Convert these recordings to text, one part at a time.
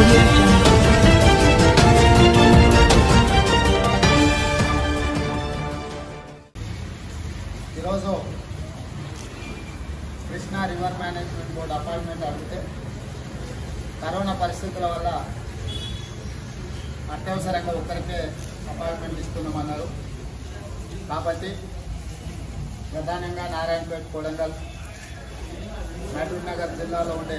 audio jungle. ఈరోజు Krishna river management board appointment అడిగితే corona పరిస్థితుల వల్ల అత్యవసరంగా ఒక్కరికే అపాయింట్మెంట్ ఇస్తున్నామన్నారు కాబట్టి ప్రధానంగా నారాయణపేట కొడంగల్ మహబూబ్ నగర్ జిల్లాలో ఉండే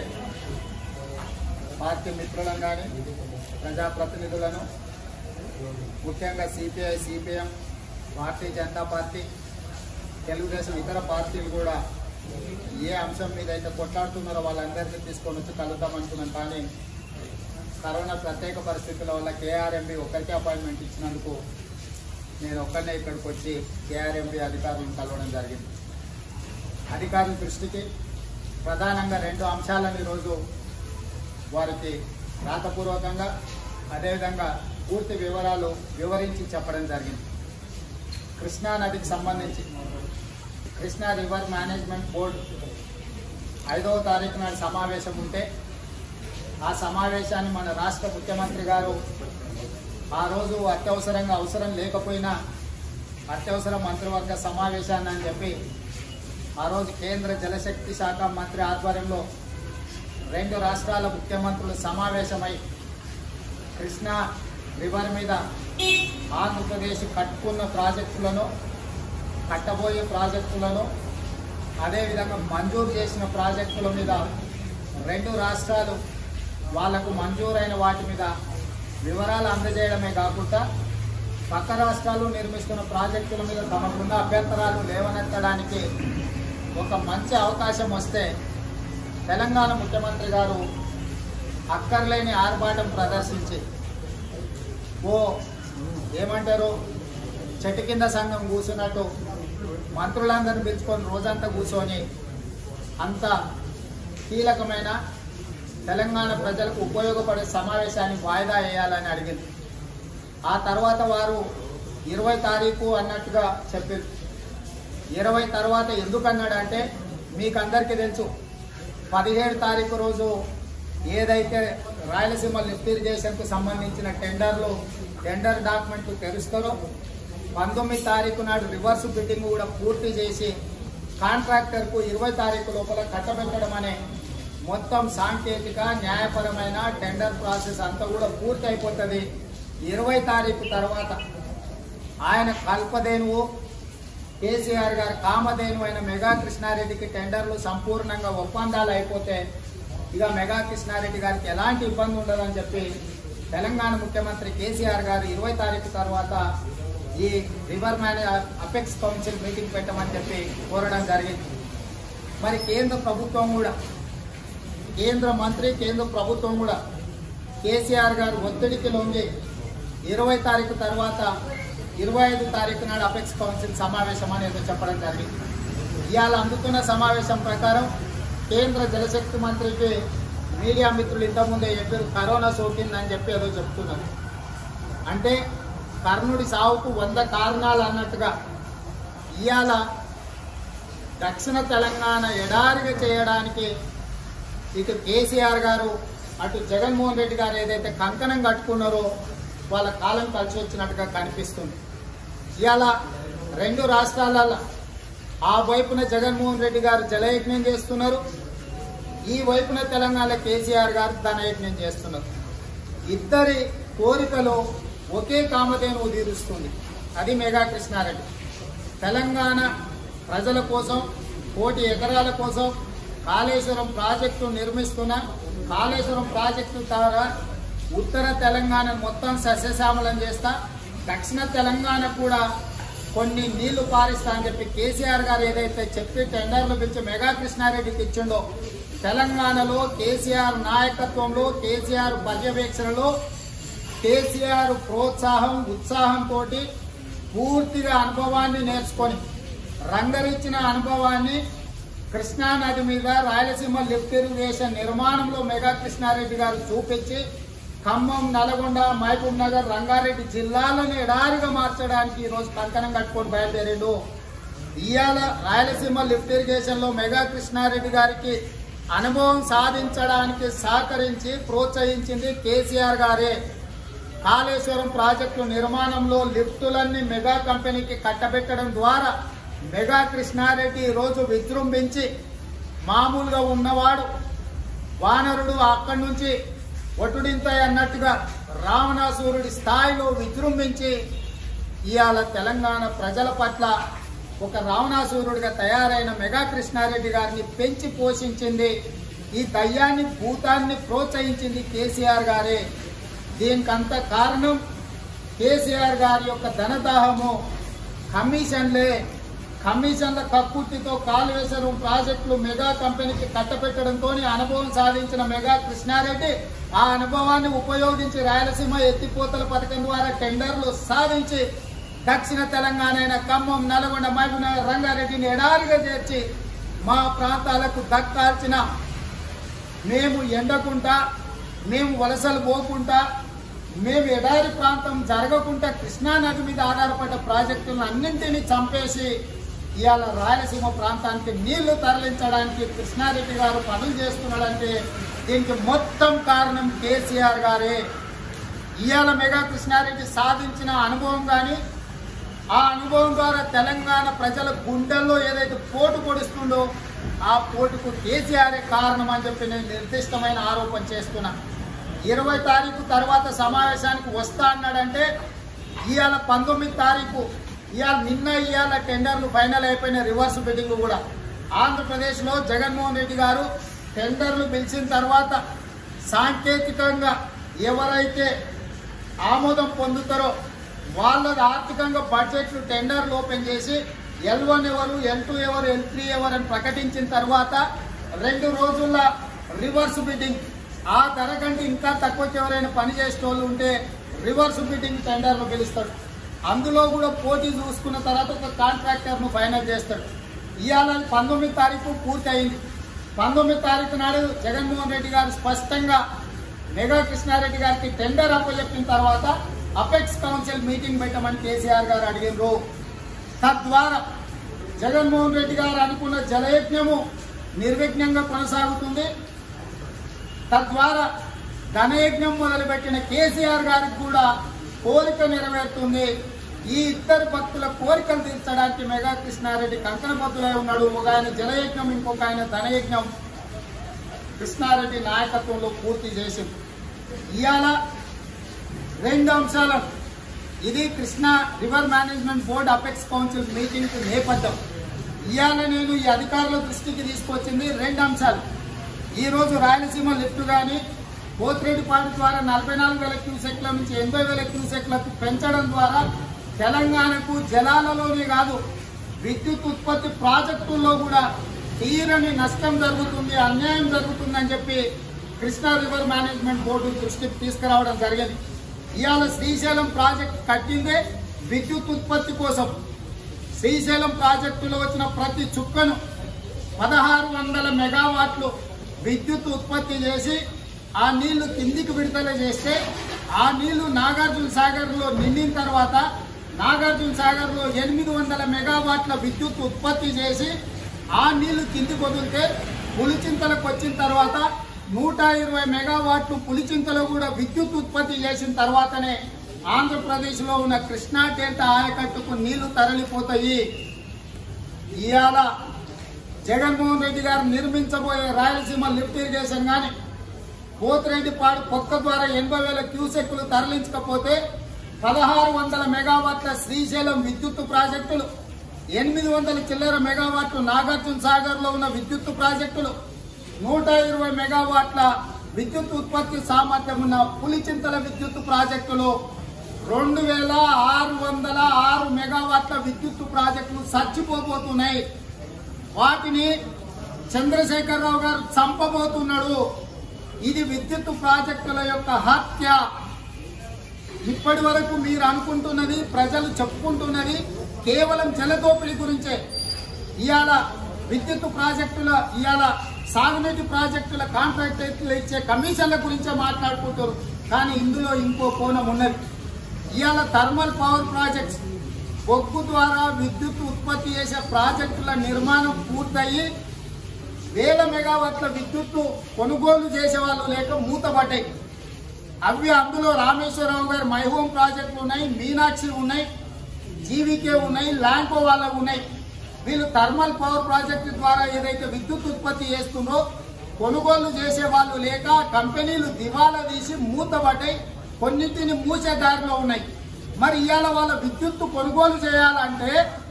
పార్టీ మిత్రులను కానీ ప్రజాప్రతినిధులను ముఖ్యంగా CPI CPM Bharatiya Janata party Telugudesam ఇతర పార్టీలు కూడా ఏ అంశం మీద అయితే కొట్లాడుతున్నారో వాళ్ళందరినీ తీసుకొని వచ్చి కలుద్దాం అనుకున్నాం కానీ కరోనా ప్రత్యేక పరిస్థితుల వల్ల కేఆర్ఎంబి ఒక్కరికే అపాయింట్మెంట్ ఇచ్చినందుకు నేను ఒక్కనే ఇక్కడికి వచ్చి కేఆర్ఎంబి అధికారులను కలవడం జరిగింది అధికారుల దృష్టికి ప్రధానంగా రెండు అంశాలను ఈరోజు వారికి రాతపూర్వకంగా అదేవిధంగా పూర్తి వివరాలు వివరించి చెప్పడం జరిగింది కృష్ణా నదికి సంబంధించి కృష్ణా రివర్ మేనేజ్మెంట్ బోర్డు ఐదవ తారీఖు నాడు సమావేశం ఉంటే ఆ సమావేశాన్ని మన రాష్ట్ర ముఖ్యమంత్రి గారు ఆ రోజు అత్యవసరంగా అవసరం లేకపోయినా అత్యవసర మంత్రివర్గ సమావేశాన్ని అని చెప్పి ఆ రోజు కేంద్ర జలశక్తి శాఖ మంత్రి ఆధ్వర్యంలో రెండు రాష్ట్రాల ముఖ్యమంత్రులు సమావేశమై కృష్ణా రివర్ మీద ఆంధ్రప్రదేశ్ కట్టుకున్న ప్రాజెక్టులను కట్టబోయే ప్రాజెక్టులను అదేవిధంగా మంజూరు చేసిన ప్రాజెక్టుల మీద రెండు రాష్ట్రాలు వాళ్లకు మంజూరైన వాటి మీద వివరాలు అందజేయడమే కాకుండా పక్క రాష్ట్రాలు నిర్మిస్తున్న ప్రాజెక్టుల మీద తమకున్న అభ్యంతరాలు లేవనెత్తడానికి ఒక మంచి అవకాశం వస్తే తెలంగాణ ముఖ్యమంత్రి గారు అక్కర్లేని ఆర్భాటం ప్రదర్శించి ఓ ఏమంటారు చెట్టు కింద సంఘం కూర్చున్నట్టు మంత్రులందరిని పిలుచుకొని రోజంతా కూర్చొని అంత కీలకమైన తెలంగాణ ప్రజలకు ఉపయోగపడే సమావేశాన్ని వాయిదా వేయాలని అడిగింది ఆ తర్వాత వారు ఇరవై తారీఖు అన్నట్టుగా చెప్పారు ఇరవై తర్వాత ఎందుకు అన్నాడంటే మీకు అందరికీ తెలుసు పదిహేడు తారీఖు రోజు ఏదైతే రాయలసీమ లిఫ్ట్ ఇరిగేషన్కు సంబంధించిన టెండర్లు టెండర్ డాక్యుమెంట్ తెరుస్తారో పంతొమ్మిది తారీఖు నాడు రివర్స్ బిడ్డింగ్ కూడా పూర్తి చేసి కాంట్రాక్టర్కు ఇరవై తారీఖు లోపల కట్టబెట్టడం అనే మొత్తం సాంకేతిక న్యాయపరమైన టెండర్ ప్రాసెస్ అంతా కూడా పూర్తి అయిపోతుంది ఇరవై తారీఖు తర్వాత ఆయన కల్పదేనువు కేసీఆర్ గారి కామధేను అయిన మెగా కృష్ణారెడ్డికి టెండర్లు సంపూర్ణంగా ఒప్పందాలు అయిపోతే ఇక మెగా కృష్ణారెడ్డి గారికి ఎలాంటి ఇబ్బంది ఉండదని చెప్పి తెలంగాణ ముఖ్యమంత్రి కేసీఆర్ గారు ఇరవై తారీఖు తర్వాత ఈ రివర్ మ్యానే అపెక్స్ కౌన్సిల్ మీటింగ్ పెట్టమని చెప్పి కోరడం జరిగింది మరి కేంద్ర ప్రభుత్వం కూడా కేంద్ర మంత్రి కేంద్ర ప్రభుత్వం కూడా కేసీఆర్ గారు ఒత్తిడికి లొంగి ఇరవై తారీఖు తర్వాత ఇరవై ఐదు తారీఖు నాడు అపెక్స్ కౌన్సిల్ సమావేశం అనేది చెప్పడం జరిగింది ఇవాళ అందుతున్న సమావేశం ప్రకారం కేంద్ర జలశక్తి మంత్రికి మీడియా మిత్రులు ఇంతకుముందే చెప్పారు కరోనా సోకిందని చెప్పి ఏదో చెప్తున్నారు అంటే కర్ణుడి సావుకు వంద కారణాలు అన్నట్టుగా ఇవాళ దక్షిణ తెలంగాణ ఎడారిగా చేయడానికి ఇటు కేసీఆర్ గారు అటు జగన్మోహన్ రెడ్డి గారు ఏదైతే కంకణం కట్టుకున్నారో వాళ్ళ కాలం కలిసి వచ్చినట్టుగా కనిపిస్తుంది ఇవాళ రెండు రాష్ట్రాలలో ఆ వైపున జగన్మోహన్ రెడ్డి గారు జలయజ్ఞం చేస్తున్నారు ఈ వైపున తెలంగాణ కేసీఆర్ గారు ధనయజ్ఞం చేస్తున్నారు ఇద్దరి కోరికలో ఒకే కామధేనువు తీరుస్తుంది అది మెగా కృష్ణారెడ్డి తెలంగాణ ప్రజల కోసం కోటి ఎకరాల కోసం కాళేశ్వరం ప్రాజెక్టు నిర్మిస్తున్న కాళేశ్వరం ప్రాజెక్టు ద్వారా ఉత్తర తెలంగాణ మొత్తం సస్యశ్యామలం చేస్తా దక్షిణ తెలంగాణ కూడా కొన్ని నీళ్లు పారిస్తా అని చెప్పి కేసీఆర్ గారు ఏదైతే చెప్పి టెండర్లు పిలిచి మెగా కృష్ణారెడ్డికి ఇచ్చిండో తెలంగాణలో కేసీఆర్ నాయకత్వంలో కేసీఆర్ పర్యవేక్షణలో కేసీఆర్ ప్రోత్సాహం ఉత్సాహంతో పూర్తిగా అనుభవాన్ని నేర్చుకొని రంగరిచ్చిన అనుభవాన్ని కృష్ణా నది మీద రాయలసీమ లిఫ్ట్ ఇరిగేషన్ నిర్మాణంలో మెగా కృష్ణారెడ్డి గారు చూపించి ఖమ్మం నల్గొండ మహబూబ్ నగర్ రంగారెడ్డి జిల్లాలను ఎడారిగా మార్చడానికి ఈరోజు కంకణం కట్టుకొని బయలుదేరిండు ఇవాళ రాయలసీమ లిఫ్ట్ ఇరిగేషన్ లో మెగా కృష్ణారెడ్డి గారికి అనుభవం సాధించడానికి సహకరించి ప్రోత్సహించింది కేసీఆర్ గారే కాళేశ్వరం ప్రాజెక్టు నిర్మాణంలో లిఫ్టులన్నీ మెగా కంపెనీకి కట్టబెట్టడం ద్వారా మెగా కృష్ణారెడ్డి ఈరోజు విజృంభించి మామూలుగా ఉన్నవాడు వానరుడు అక్కడి నుంచి ఒటుడింతాయి అన్నట్టుగా రావణాసురుడి స్థాయిలో విజృంభించి ఇవాళ తెలంగాణ ప్రజల పట్ల ఒక రావణాసురుడిగా తయారైన మెగా కృష్ణారెడ్డి గారిని పెంచి పోషించింది ఈ దయ్యాన్ని భూతాన్ని ప్రోత్సహించింది కేసీఆర్ గారే దీనికంత కారణం కేసీఆర్ గారి యొక్క ధనదాహము కమిషన్లే కమిషన్ల కక్కుర్తితో కాళేశ్వరం ప్రాజెక్టులు మెగా కంపెనీకి కట్టబెట్టడంతో అనుభవం సాధించిన మెగా కృష్ణారెడ్డి ఆ అనుభవాన్ని ఉపయోగించి రాయలసీమ ఎత్తిపోతల పథకం ద్వారా టెండర్లు సాధించి దక్షిణ తెలంగాణ అయిన ఖమ్మం నల్గొండ మహబూబ్నగర్ రంగారెడ్డిని ఎడారిగా చేర్చి మా ప్రాంతాలకు దక్కాల్సిన మేము ఎండకుండా మేము వలసలు పోకుండా మేము ఎడారి ప్రాంతం జరగకుండా కృష్ణా నది మీద ఆధారపడ్డ ప్రాజెక్టులను అన్నింటినీ చంపేసి ఇవాళ రాయలసీమ ప్రాంతానికి నీళ్లు తరలించడానికి కృష్ణారెడ్డి గారు పనులు చేస్తున్నాడంటే దీనికి మొత్తం కారణం కేసీఆర్ గారే ఇవాళ మెగా కృష్ణారెడ్డి సాధించిన అనుభవం కానీ ఆ అనుభవం ద్వారా తెలంగాణ ప్రజల గుండెల్లో ఏదైతే పోటు పొడుస్తుందో ఆ పోటుకు కేసీఆర్ కారణం అని చెప్పి నేను నిర్దిష్టమైన ఆరోపణ చేస్తున్నా ఇరవై తారీఖు తర్వాత సమావేశానికి వస్తా అన్నాడంటే ఇవాళ పంతొమ్మిది తారీఖు ఇవాళ నిన్న ఇవాళ టెండర్లు ఫైనల్ అయిపోయిన రివర్స్ బిడ్డింగ్ కూడా ఆంధ్రప్రదేశ్లో జగన్మోహన్ రెడ్డి గారు టెండర్లు పిలిచిన తర్వాత సాంకేతికంగా ఎవరైతే ఆమోదం పొందుతారో వాళ్ళది ఆర్థికంగా బడ్జెట్లు టెండర్లు ఓపెన్ చేసి ఎల్ వన్ ఎవరు ఎల్ టూ ఎవరు ఎల్ త్రీ ఎవరు అని ప్రకటించిన తర్వాత రెండు రోజుల రివర్స్ బిడ్డింగ్ ఆ ధర కంటే ఇంకా తక్కువకి ఎవరైనా పని చేసే వాళ్ళు ఉంటే రివర్స్ బిడ్డింగ్ టెండర్లు పిలుస్తాడు అందులో కూడా పోటీ చూసుకున్న తర్వాత ఒక కాంట్రాక్టర్ను ఫైనల్ చేస్తాడు ఇవాళ పంతొమ్మిది తారీఖు పూర్తి అయింది పంతొమ్మిది తారీఖు నాడు జగన్మోహన్ రెడ్డి గారు స్పష్టంగా మెగా కృష్ణారెడ్డి గారికి టెండర్ అప్పచెప్పిన తర్వాత అపెక్స్ కౌన్సిల్ మీటింగ్ పెట్టమని కేసీఆర్ గారు అడిగినారు తద్వారా జగన్మోహన్ రెడ్డి గారు అనుకున్న జలయజ్ఞము నిర్విఘ్నంగా కొనసాగుతుంది తద్వారా ధనయజ్ఞం మొదలుపెట్టిన కేసీఆర్ గారికి కూడా కోరిక నెరవేరుతుంది ఈ ఇద్దరు భక్తుల కోరికలు తీర్చడానికి మెగా కృష్ణారెడ్డి కంకణబద్దులై ఉన్నాడు ఒక ఆయన జలయజ్ఞం ఇంకొక ఆయన ధనయజ్ఞం కృష్ణారెడ్డి నాయకత్వంలో పూర్తి చేసింది ఇవాళ రెండు అంశాలను ఇది Krishna river management board apex council meeting నేపథ్యం ఇవాళ నేను ఈ అధికారుల దృష్టికి తీసుకొచ్చింది రెండు అంశాలు ఈ రోజు రాయలసీమ లిఫ్ట్ కానీ పోతిరెడ్డిపాడు ద్వారా నలభై నాలుగు వేల క్యూసెక్ల నుంచి ఎనభై వేల క్యూసెక్లకు పెంచడం ద్వారా తెలంగాణకు జలాలలోనే కాదు విద్యుత్ ఉత్పత్తి ప్రాజెక్టుల్లో కూడా తీరని నష్టం జరుగుతుంది అన్యాయం జరుగుతుందని చెప్పి కృష్ణా రివర్ మేనేజ్మెంట్ బోర్డు దృష్టికి తీసుకురావడం జరిగింది ఇవాళ శ్రీశైలం ప్రాజెక్ట్ కట్టిందే విద్యుత్ ఉత్పత్తి కోసం శ్రీశైలం ప్రాజెక్టులో వచ్చిన ప్రతి చుక్కను పదహారు వందల మెగావాట్లు విద్యుత్ ఉత్పత్తి చేసి ఆ నీళ్లు కిందికి విడుదల చేస్తే ఆ నీళ్లు నాగార్జున సాగర్లో నిండిన తర్వాత నాగార్జున సాగర్లో ఎనిమిది వందల మెగావాట్ల విద్యుత్ ఉత్పత్తి చేసి ఆ నీళ్లు కిందికి వదిలితే పులిచింతలకు వచ్చిన తర్వాత నూట ఇరవై మెగావాట్లు పులిచింతలో కూడా విద్యుత్ ఉత్పత్తి చేసిన తర్వాతనే ఆంధ్రప్రదేశ్లో ఉన్న కృష్ణా డెల్టా ఆయకట్టుకు నీళ్లు తరలిపోతాయి ఇవాళ జగన్మోహన్ రెడ్డి గారు నిర్మించబోయే రాయలసీమ లిఫ్ట్ ఇరిగేషన్ కానీ పోతిరెడ్డిపాడు కొత్త ద్వారా ఎనభై వేల క్యూసెక్కులు తరలించకపోతే పదహారు వందల మెగావాట్ల శ్రీశైలం విద్యుత్ ప్రాజెక్టులు ఎనిమిది వందల చిల్లర మెగావాట్లు నాగార్జున సాగర్ లో ఉన్న విద్యుత్ ప్రాజెక్టులు నూట ఇరవై మెగావాట్ల విద్యుత్ ఉత్పత్తి సామర్థ్యం ఉన్న పులిచింతల విద్యుత్ ప్రాజెక్టులు రెండు వేల ఆరు వందల ఆరు మెగావాట్ల విద్యుత్ ప్రాజెక్టులు చచ్చిపోబోతున్నాయి వాటిని చంద్రశేఖరరావు గారు చంపబోతున్నాడు ఇది విద్యుత్ ప్రాజెక్టుల యొక్క హత్య ఇప్పటి వరకు మీరు అనుకుంటున్నది ప్రజలు చెప్పుకుంటున్నది కేవలం జలదోపిడి గురించే ఇవాళ విద్యుత్ ప్రాజెక్టుల ఇవాళ సాగునీటి ప్రాజెక్టుల కాంట్రాక్టర్లు ఇచ్చే కమిషన్ల గురించే మాట్లాడుకుంటారు కానీ ఇందులో ఇంకో కోణం ఉన్నది ఇవాళ థర్మల్ పవర్ ప్రాజెక్ట్స్ బొగ్గు ద్వారా విద్యుత్ ఉత్పత్తి చేసే ప్రాజెక్టుల నిర్మాణం పూర్తయి వేల మెగావాట్ల విద్యుత్తు కొనుగోలు చేసే వాళ్ళు లేక మూతపడ్డాయి అవి అందులో రామేశ్వరరావు గారి మై హోమ్ ప్రాజెక్టులు ఉన్నాయి మీనాక్షి ఉన్నాయి జీవికే ఉన్నాయి ల్యాంకో వాళ్ళకు ఉన్నాయి వీళ్ళు థర్మల్ పవర్ ప్రాజెక్టు ద్వారా ఏదైతే విద్యుత్ ఉత్పత్తి చేస్తుందో కొనుగోలు చేసే వాళ్ళు లేక కంపెనీలు దివాలా తీసి మూతపడ్డాయి కొన్నింటిని మూసే దారిలో ఉన్నాయి మరి ఇవాళ వాళ్ళ విద్యుత్తు కొనుగోలు చేయాలంటే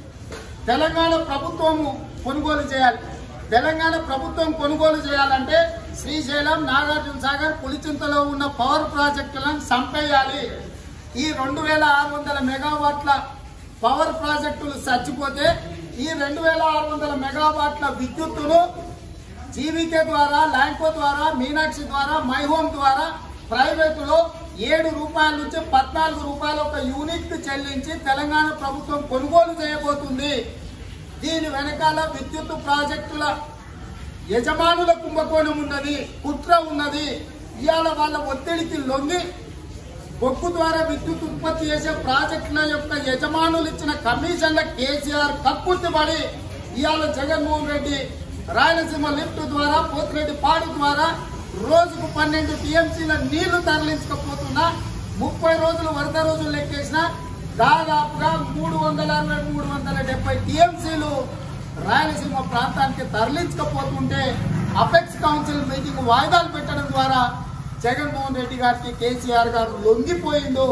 తెలంగాణ ప్రభుత్వము కొనుగోలు చేయాలి తెలంగాణ ప్రభుత్వం కొనుగోలు చేయాలంటే శ్రీశైలం నాగార్జున సాగర్ పులిచింతలో ఉన్న పవర్ ప్రాజెక్టులను సంపేయాలి ఈ రెండు వేల ఆరు వందల మెగావాట్ల పవర్ ప్రాజెక్టులు చచ్చిపోతే ఈ రెండు వేల ఆరు వందల మెగావాట్ల విద్యుత్తును జీవికే ద్వారా ల్యాంకో ద్వారా మీనాక్షి ద్వారా మై హోమ్ ద్వారా ప్రైవేటులో ఏడు రూపాయల నుంచి పద్నాలుగు రూపాయల ఒక యూనిట్ చెల్లించి తెలంగాణ ప్రభుత్వం కొనుగోలు చేయబోతుంది దీని వెనకాల విద్యుత్ ప్రాజెక్టుల యజమానుల కుంభకోణం ఉన్నది కుట్ర ఉన్నది ఇవాళ వాళ్ళ ఒత్తిడికి లొంగి బొగ్గు ద్వారా విద్యుత్ ఉత్పత్తి చేసే ప్రాజెక్టుల యొక్క యజమానులు ఇచ్చిన కమిషన్ల కేసీఆర్ కక్కుర్తిపడి ఇవాళ జగన్మోహన్ రెడ్డి రాయలసీమ లిఫ్ట్ ద్వారా పోతిరెడ్డి పాడు ద్వారా రోజుకు పన్నెండు టీఎంసీల నీళ్లు తరలించకపోతున్నా ముప్పై రోజులు వరద రోజులు లెక్కేసిన దాదాపుగా మూడు వందల అరవై మూడు వందల డెబ్బై టీఎంసీలు రాయలసీమ ప్రాంతానికి తరలించకపోతుంటే అపెక్స్ కౌన్సిల్ మీటింగ్ వాయిదాలు పెట్టడం ద్వారా జగన్మోహన్ రెడ్డి గారికి కేసీఆర్ గారు లొంగిపోయిండు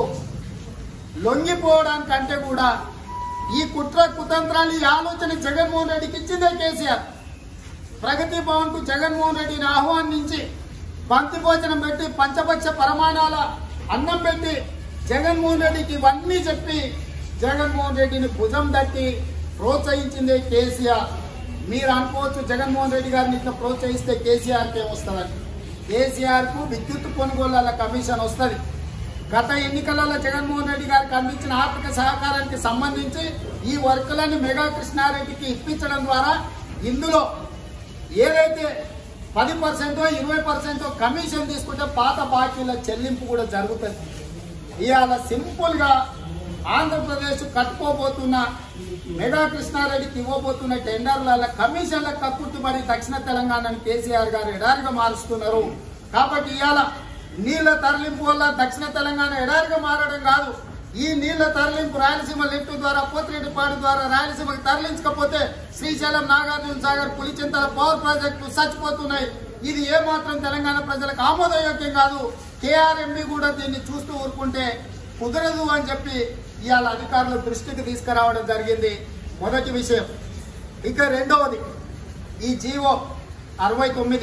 లొంగిపోవడానికంటే కూడా ఈ కుట్ర కుతంత్రాలు ఈ ఆలోచన జగన్మోహన్ రెడ్డికి ఇచ్చిందే కేసీఆర్ ప్రగతి భవన్ కు జగన్మోహన్ రెడ్డిని ఆహ్వానించి పంక్తి భోజనం పెట్టి పంచపక్ష పరమాణాల అన్నం పెట్టి జగన్మోహన్ రెడ్డికి ఇవన్నీ చెప్పి జగన్మోహన్ రెడ్డిని భుజం తట్టి ప్రోత్సహించిందే కేసీఆర్ మీరు అనుకోవచ్చు జగన్మోహన్ రెడ్డి గారిని ఇట్లా ప్రోత్సహిస్తే కేసీఆర్కి ఏమొస్తుందని కేసీఆర్ కు విద్యుత్ కొనుగోళ్ల కమిషన్ వస్తుంది గత ఎన్నికలలో జగన్మోహన్ రెడ్డి గారికి అందించిన ఆర్థిక సహకారానికి సంబంధించి ఈ వర్కులను మెగా కృష్ణారెడ్డికి ఇప్పించడం ద్వారా ఇందులో ఏదైతే పది పర్సెంటో ఇరవై పర్సెంటో కమిషన్ తీసుకుంటే పాత బాకీల చెల్లింపు కూడా జరుగుతుంది ఇవాళ సింపుల్ గా ఆంధ్రప్రదేశ్ కట్టుకోబోతున్న మెగా కృష్ణారెడ్డికి ఇవ్వబోతున్న టెండర్ల కమిషన్ల కక్కుర్తిపడి దక్షిణ తెలంగాణను కేసీఆర్ గారు ఎడారిగా మారుస్తున్నారు కాబట్టి ఇవాళ నీళ్ల తరలింపు వల్ల దక్షిణ తెలంగాణ ఎడారిగా మారడం కాదు ఈ నీళ్ల తరలింపు రాయలసీమ లిఫ్ట్ ద్వారా పోతిరెడ్డిపాడు ద్వారా రాయలసీమకు తరలించకపోతే శ్రీశైలం నాగార్జున సాగర్ పులిచింతల పవర్ ప్రాజెక్టులు చచ్చిపోతున్నాయి ఇది ఏమాత్రం తెలంగాణ ప్రజలకు ఆమోదయోగ్యం కాదు కేఆర్ఎంబి కూడా దీన్ని చూస్తూ ఊరుకుంటే కుదరదు అని చెప్పి ఇవాళ అధికారుల దృష్టికి తీసుకురావడం జరిగింది మొదటి విషయం ఇక రెండవది ఈ జీవో అరవై తొమ్మిది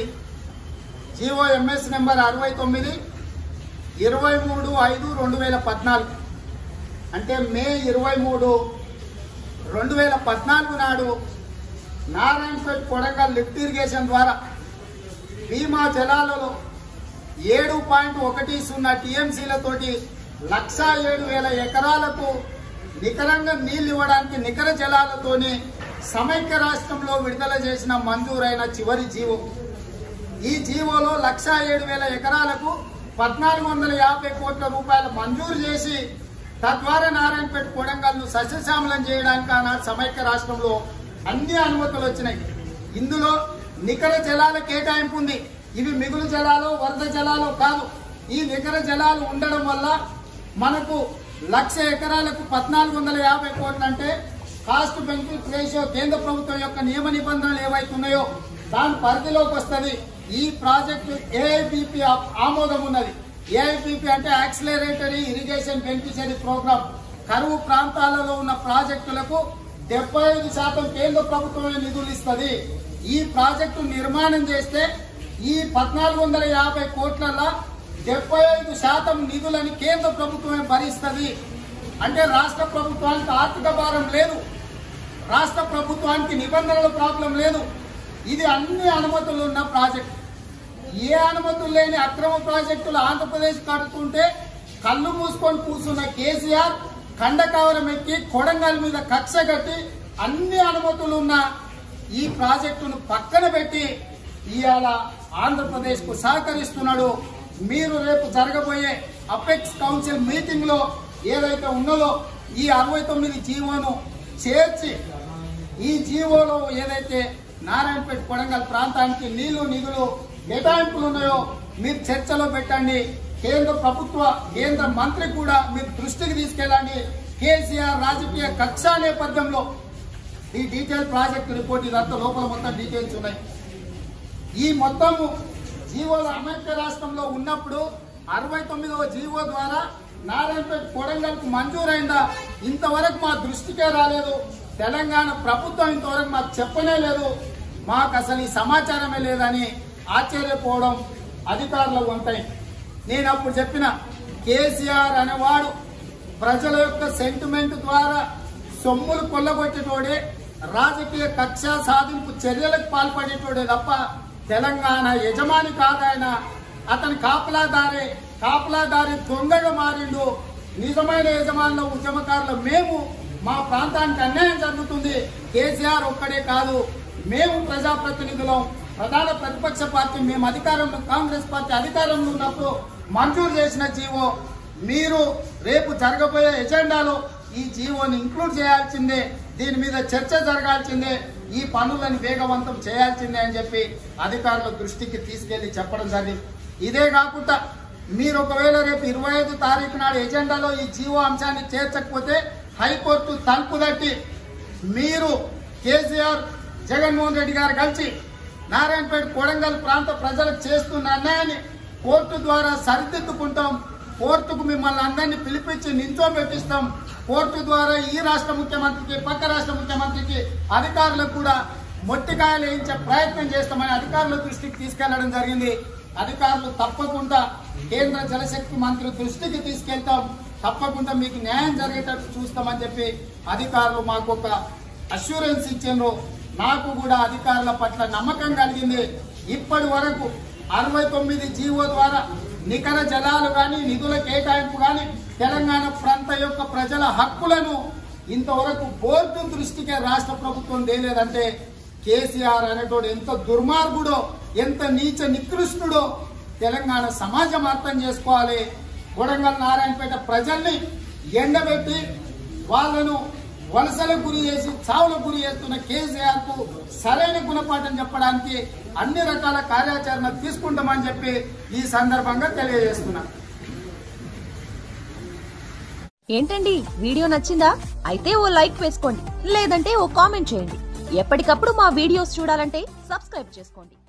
జీవో ఎంఎస్ నెంబర్ అరవై తొమ్మిది ఇరవై మూడు ఐదు రెండు వేల పద్నాలుగు అంటే మే ఇరవై మూడు రెండు వేల పద్నాలుగు నాడు నారాయణపేట కొడంగల్ లిఫ్ట్ ఇరిగేషన్ ద్వారా భీమా జలాలలో ఏడు పాయింట్ ఒకటి సున్నా టీఎంసీలతోటి లక్ష ఏడు వేల ఎకరాలకు నికరంగా నీళ్లు ఇవ్వడానికి నికర జలాలతోని సమైక్య రాష్ట్రంలో విడుదల చేసిన మంజూరైన చివరి జీవో ఈ జీవోలో లక్ష ఏడు వేల ఎకరాలకు పద్నాలుగు వందల యాభై కోట్ల రూపాయలు మంజూరు చేసి తద్వారా నారాయణపేట కొడంగల్ను సస్యశ్యామలం చేయడానికి ఆనాడు సమైక్య రాష్ట్రంలో అన్ని అనుమతులు వచ్చినాయి ఇందులో నికర జలాల కేటాయింపు ఉంది ఇవి మిగులు జలాలు వరద జలాలు కాదు ఈ నికర జలాలు ఉండడం వల్ల మనకు లక్ష ఎకరాలకు పద్నాలుగు వందల యాభై కోట్లు అంటే కాస్ట్ బెనిఫిట్ రేషియో కేంద్ర ప్రభుత్వం యొక్క నియమ నిబంధనలు ఏవైతున్నాయో దాని పరిధిలోకి వస్తుంది ఈ ప్రాజెక్టు ఏఐపిపి ఆమోదం ఉన్నది ఏఐపిపి అంటే యాక్సిలరేటరీ ఇరిగేషన్ బెనిఫిషరీ ప్రోగ్రామ్ కరువు ప్రాంతాలలో ఉన్న ప్రాజెక్టులకు డెబ్బై ఐదు శాతం కేంద్ర ప్రభుత్వమే నిధులు ఇస్తుంది ఈ ప్రాజెక్టు నిర్మాణం చేస్తే ఈ పద్నాలుగు వందల యాభై కోట్లలో డెబ్బై ఐదు శాతం నిధులని కేంద్ర ప్రభుత్వమే భరిస్తుంది అంటే రాష్ట్ర ప్రభుత్వానికి ఆర్థిక భారం లేదు రాష్ట్ర ప్రభుత్వానికి నిబంధనల ప్రాబ్లం లేదు ఇది అన్ని అనుమతులు ఉన్న ప్రాజెక్ట్ ఏ అనుమతులు లేని అక్రమ ప్రాజెక్టులు ఆంధ్రప్రదేశ్ కడుతుంటే కళ్ళు మూసుకొని కూర్చున్న కేసీఆర్ ఖండకావరం ఎక్కి కొడంగల్ మీద కక్ష కట్టి అన్ని అనుమతులు ఉన్న ఈ ప్రాజెక్టును పక్కన పెట్టి ఇవాళ ఆంధ్రప్రదేశ్ కు సహకరిస్తున్నాడు మీరు రేపు జరగబోయే అపెక్స్ కౌన్సిల్ మీటింగ్ లో ఏదైతే ఉన్నదో ఈ అరవై తొమ్మిది జీవోను చేర్చి ఈ జీవోలో ఏదైతే నారాయణపేట కొడంగల్ ప్రాంతానికి నీళ్లు నిధులు కేటాయింపులు ఉన్నాయో మీరు చర్చలో పెట్టండి కేంద్ర ప్రభుత్వ కేంద్ర మంత్రి కూడా మీరు దృష్టికి తీసుకెళ్ళండి కేసీఆర్ రాజకీయ కక్ష నేపథ్యంలో ఈ డీటెయిల్ ప్రాజెక్ట్ రిపోర్ట్ ఇదంతా లోపల మొత్తం డీటెయిల్స్ ఉన్నాయి ఈ మొత్తము జీవోలు అమెరికా రాష్ట్రంలో ఉన్నప్పుడు అరవై తొమ్మిదవ జీవో ద్వారా నారాయణపేట కొడంగల్కు మంజూరైందా ఇంతవరకు మా దృష్టికే రాలేదు తెలంగాణ ప్రభుత్వం ఇంతవరకు మాకు చెప్పనే లేదు మాకు అసలు ఈ సమాచారమే లేదని ఆశ్చర్యపోవడం అధికారుల వంతాయి నేను అప్పుడు చెప్పిన కేసీఆర్ అనేవాడు ప్రజల యొక్క సెంటిమెంట్ ద్వారా సొమ్ములు కొల్లగొట్టేటోడే రాజకీయ కక్ష సాధింపు చర్యలకు పాల్పడేటోడే తప్ప తెలంగాణ యజమాని కాదాయన అతని కాపలాదారే కాపలాదారి దొంగగా మారిండు నిజమైన యజమానుల ఉద్యమకారులు మేము మా ప్రాంతానికి అన్యాయం జరుగుతుంది కేసీఆర్ ఒక్కడే కాదు మేము ప్రజాప్రతినిధులం ప్రధాన ప్రతిపక్ష పార్టీ మేము అధికారంలో కాంగ్రెస్ పార్టీ అధికారంలో ఉన్నప్పుడు మంజూరు చేసిన జీవో మీరు రేపు జరగబోయే ఎజెండాలో ఈ జీవోని ఇంక్లూడ్ చేయాల్సిందే దీని మీద చర్చ జరగాల్సిందే ఈ పనులను వేగవంతం చేయాల్సిందే అని చెప్పి అధికారుల దృష్టికి తీసుకెళ్లి చెప్పడం జరిగింది ఇదే కాకుండా మీరు ఒకవేళ రేపు ఇరవై ఐదు తారీఖు నాడు ఎజెండాలో ఈ జీవో అంశాన్ని చేర్చకపోతే హైకోర్టు తలుపు తట్టి మీరు కేసీఆర్ జగన్మోహన్ రెడ్డి గారు కలిసి నారాయణపేట కొడంగల్ ప్రాంత ప్రజలకు చేస్తున్న అన్యాయాన్ని కోర్టు ద్వారా సరిదిద్దుకుంటాం కోర్టుకు మిమ్మల్ని అందరినీ పిలిపించి నించోబెట్టిస్తాం కోర్టు ద్వారా ఈ రాష్ట్ర ముఖ్యమంత్రికి పక్క రాష్ట్ర ముఖ్యమంత్రికి అధికారులకు కూడా మొట్టికాయలు వేయించే ప్రయత్నం చేస్తామని అధికారుల దృష్టికి తీసుకెళ్లడం జరిగింది అధికారులు తప్పకుండా కేంద్ర జలశక్తి మంత్రి దృష్టికి తీసుకెళ్తాం తప్పకుండా మీకు న్యాయం జరిగేటట్టు చూస్తామని చెప్పి అధికారులు మాకు ఒక అష్యూరెన్స్ ఇచ్చిండ్రు నాకు కూడా అధికారుల పట్ల నమ్మకం కలిగింది ఇప్పటి వరకు అరవై తొమ్మిది జీవో ద్వారా నికర జలాలు గాని నిధుల కేటాయింపు గాని తెలంగాణ ప్రాంత యొక్క ప్రజల హక్కులను ఇంతవరకు బోర్డు దృష్టికే రాష్ట్ర ప్రభుత్వం తేలేదంటే కేసీఆర్ అనేటోడు ఎంత దుర్మార్గుడో ఎంత నీచ నికృష్టుడో తెలంగాణ సమాజం అర్థం చేసుకోవాలి కొడంగల్ నారాయణపేట ప్రజల్ని ఎండబెట్టి వాళ్ళను వలసలకు గురి చేసి చావులకు గురి చేస్తున్న కేసీఆర్ కు సరైన గుణపాఠం చెప్పడానికి అన్ని రకాల కార్యాచరణ తీసుకుంటామని చెప్పి ఈ సందర్భంగా తెలియజేస్తున్నా ఏంటండి వీడియో నచ్చిందా అయితే ఓ లైక్ వేసుకోండి లేదంటే ఓ కామెంట్ చేయండి ఎప్పటికప్పుడు మా వీడియోస్ చూడాలంటే సబ్స్క్రైబ్ చేసుకోండి